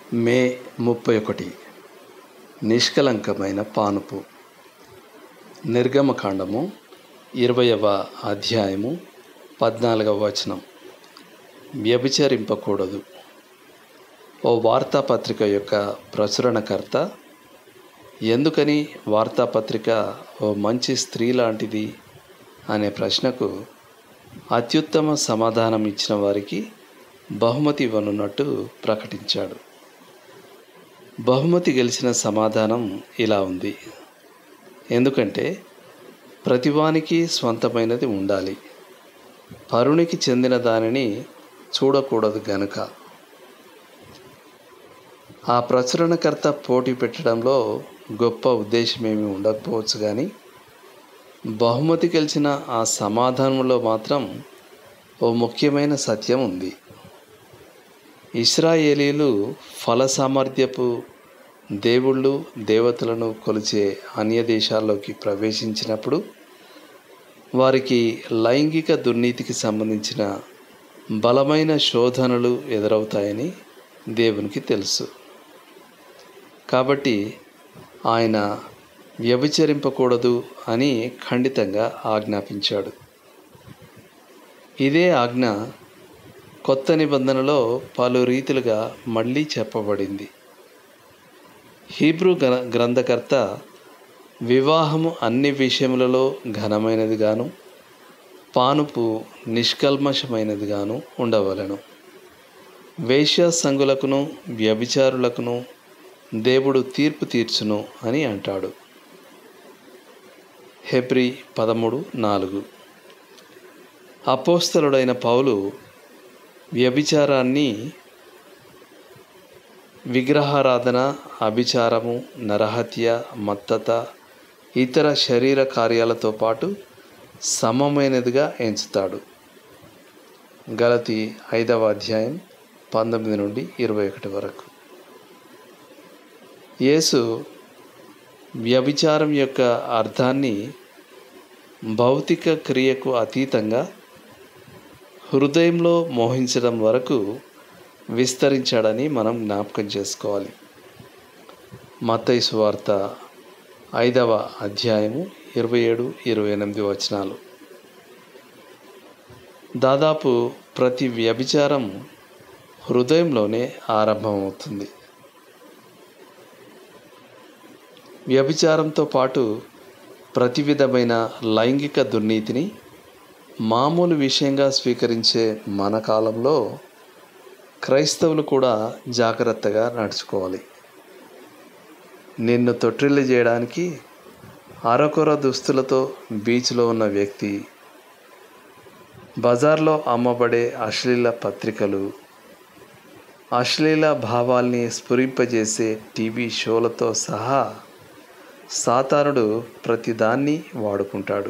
మే ముప్పై ఒకటి నిష్కలంకమైన పానుపు నిర్గమకాండము ఇరవయవ అధ్యాయము పద్నాలుగవ వచనం వ్యభిచరింపకూడదు ఓ వార్తాపత్రిక యొక్క ప్రచురణకర్త ఎందుకని వార్తాపత్రిక ఓ మంచి స్త్రీ లాంటిది అనే ప్రశ్నకు అత్యుత్తమ సమాధానం ఇచ్చిన వారికి బహుమతి ఇవ్వనున్నట్టు ప్రకటించాడు బహుమతి గెలిచిన సమాధానం ఇలా ఉంది ఎందుకంటే ప్రతివానికి స్వంతమైనది ఉండాలి పరునికి చెందిన దానిని చూడకూడదు గనుక ఆ ప్రచురణకర్త పోటీ పెట్టడంలో గొప్ప ఉద్దేశమేమి ఉండకపోవచ్చు కానీ బహుమతి గెలిచిన ఆ సమాధానంలో మాత్రం ఓ ముఖ్యమైన సత్యం ఉంది ఇస్రాయేలీలు ఫల సామర్థ్యపు దేవుళ్ళు దేవతలను కొలిచే అన్య దేశాల్లోకి ప్రవేశించినప్పుడు వారికి లైంగిక దుర్నీతికి సంబంధించిన బలమైన శోధనలు ఎదురవుతాయని దేవునికి తెలుసు కాబట్టి ఆయన వ్యభిచరింపకూడదు అని ఖండితంగా ఆజ్ఞాపించాడు ఇదే ఆజ్ఞ కొత్త నిబంధనలో పలు రీతిలుగా మళ్ళీ చెప్పబడింది హీబ్రూ గ్ర గ్రంథకర్త వివాహము అన్ని విషయములలో ఘనమైనదిగాను పానుపు నిష్కల్మషమైనదిగాను ఉండవలను వేశ్య సంగులకును వ్యభిచారులకును దేవుడు తీర్పు తీర్చును అని అంటాడు హెబ్రి పదమూడు నాలుగు అపోస్తలుడైన పౌలు వ్యభిచారాన్ని విగ్రహారాధన అభిచారము నరహత్య మత్తత ఇతర శరీర కార్యాలతో పాటు సమమైనదిగా ఎంచుతాడు గలతి ఐదవ అధ్యాయం పంతొమ్మిది నుండి ఇరవై ఒకటి వరకు యేసు వ్యభిచారం యొక్క అర్థాన్ని భౌతిక క్రియకు అతీతంగా హృదయంలో మోహించడం వరకు విస్తరించాడని మనం జ్ఞాపకం చేసుకోవాలి మత్తయి సువార్త ఐదవ అధ్యాయము ఇరవై ఏడు ఇరవై ఎనిమిది వచనాలు దాదాపు ప్రతి వ్యభిచారం హృదయంలోనే ఆరంభమవుతుంది వ్యభిచారంతో పాటు ప్రతి విధమైన లైంగిక దుర్నీతిని మామూలు విషయంగా స్వీకరించే మన కాలంలో క్రైస్తవులు కూడా జాగ్రత్తగా నడుచుకోవాలి నిన్ను తొట్టిల్లు చేయడానికి అరకొర దుస్తులతో బీచ్లో ఉన్న వ్యక్తి బజార్లో అమ్మబడే అశ్లీల పత్రికలు అశ్లీల భావాల్ని స్ఫురింపజేసే టీవీ షోలతో సహా సాతానుడు ప్రతిదాన్ని వాడుకుంటాడు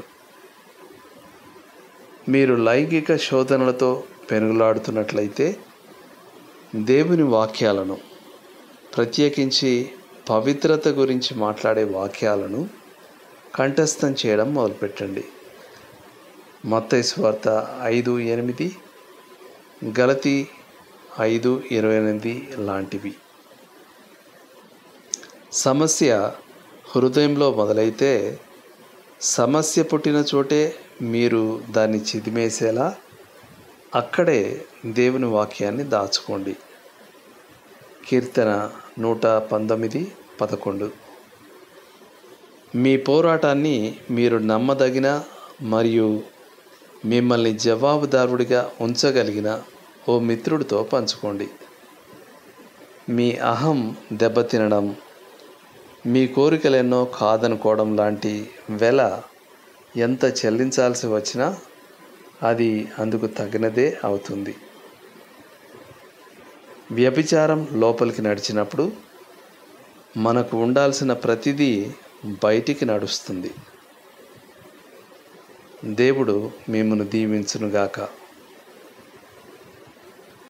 మీరు లైంగిక శోధనలతో పెనుగులాడుతున్నట్లయితే దేవుని వాక్యాలను ప్రత్యేకించి పవిత్రత గురించి మాట్లాడే వాక్యాలను కంఠస్థం చేయడం మొదలుపెట్టండి మత్తయి వార్త ఐదు ఎనిమిది గలతి ఐదు ఇరవై ఎనిమిది లాంటివి సమస్య హృదయంలో మొదలైతే సమస్య పుట్టిన చోటే మీరు దాన్ని చిదిమేసేలా అక్కడే దేవుని వాక్యాన్ని దాచుకోండి కీర్తన నూట పంతొమ్మిది పదకొండు మీ పోరాటాన్ని మీరు నమ్మదగిన మరియు మిమ్మల్ని జవాబుదారుడిగా ఉంచగలిగిన ఓ మిత్రుడితో పంచుకోండి మీ అహం దెబ్బతినడం మీ కోరికలెన్నో కాదనుకోవడం లాంటి వెల ఎంత చెల్లించాల్సి వచ్చినా అది అందుకు తగినదే అవుతుంది వ్యభిచారం లోపలికి నడిచినప్పుడు మనకు ఉండాల్సిన ప్రతిదీ బయటికి నడుస్తుంది దేవుడు మిమ్మను దీవించునుగాక